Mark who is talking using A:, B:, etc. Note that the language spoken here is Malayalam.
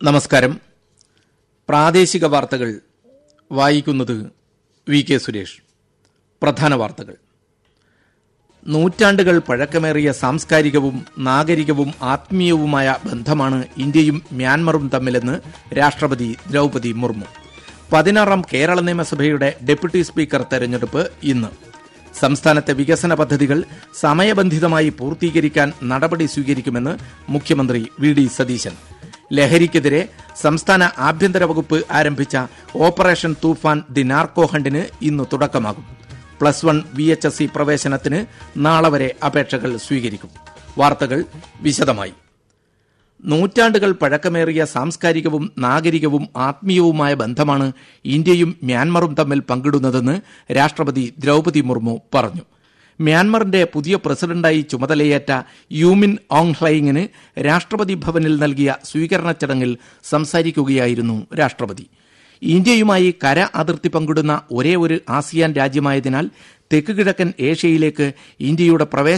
A: നമസ്കാരം പ്രാദേശിക വാർത്തകൾ വായിക്കുന്നത് വി കെ സുരേഷ് പ്രധാന വാർത്തകൾ നൂറ്റാണ്ടുകൾ പഴക്കമേറിയ സാംസ്കാരികവും നാഗരികവും ആത്മീയവുമായ ബന്ധമാണ് ഇന്ത്യയും മ്യാൻമറും തമ്മിലെന്ന് രാഷ്ട്രപതി ദ്രൗപതി മുർമു പതിനാറാം കേരള നിയമസഭയുടെ ഡെപ്യൂട്ടി സ്പീക്കർ തെരഞ്ഞെടുപ്പ് ഇന്ന് സംസ്ഥാനത്തെ വികസന പദ്ധതികൾ സമയബന്ധിതമായി പൂർത്തീകരിക്കാൻ നടപടി സ്വീകരിക്കുമെന്ന് മുഖ്യമന്ത്രി വി ഡി സതീശൻ ലഹരിക്കെതിരെ സംസ്ഥാന ആഭ്യന്തര വകുപ്പ് ആരംഭിച്ച ഓപ്പറേഷൻ തൂഫാൻ ദി നാർക്കോ ഹണ്ടിന് ഇന്ന് തുടക്കമാകും plus one V H S C പ്രവേശനത്തിന് നാളെ വരെ അപേക്ഷകൾ സ്വീകരിക്കും വാർത്തകൾ വിശദമായി നൂറ്റാണ്ടുകൾ പഴക്കമേറിയ സാംസ്കാരികവും നാഗരികവും ആത്മീയവുമായ ബന്ധമാണ് ഇന്ത്യയും മ്യാൻമറും തമ്മിൽ പങ്കിടുന്നതെന്ന് രാഷ്ട്രപതി ദ്രൗപതി മുർമു പറഞ്ഞു മ്യാൻമറിന്റെ പുതിയ പ്രസിഡന്റായി ചുമതലയേറ്റ യൂമിൻ ഓങ് ഹ്ലൈങ്ങിന് രാഷ്ട്രപതി ഭവനിൽ നൽകിയ സ്വീകരണ ചടങ്ങിൽ സംസാരിക്കുകയായിരുന്നു രാഷ്ട്രപതി ഇന്ത്യയുമായി കര അതിർത്തി പങ്കിടുന്ന ഒരേ ഒരു ആസിയാൻ രാജ്യമായതിനാൽ തെക്ക് കിഴക്കൻ ഏഷ്യയിലേക്ക് ഇന്ത്യയുടെ പ്രവേശ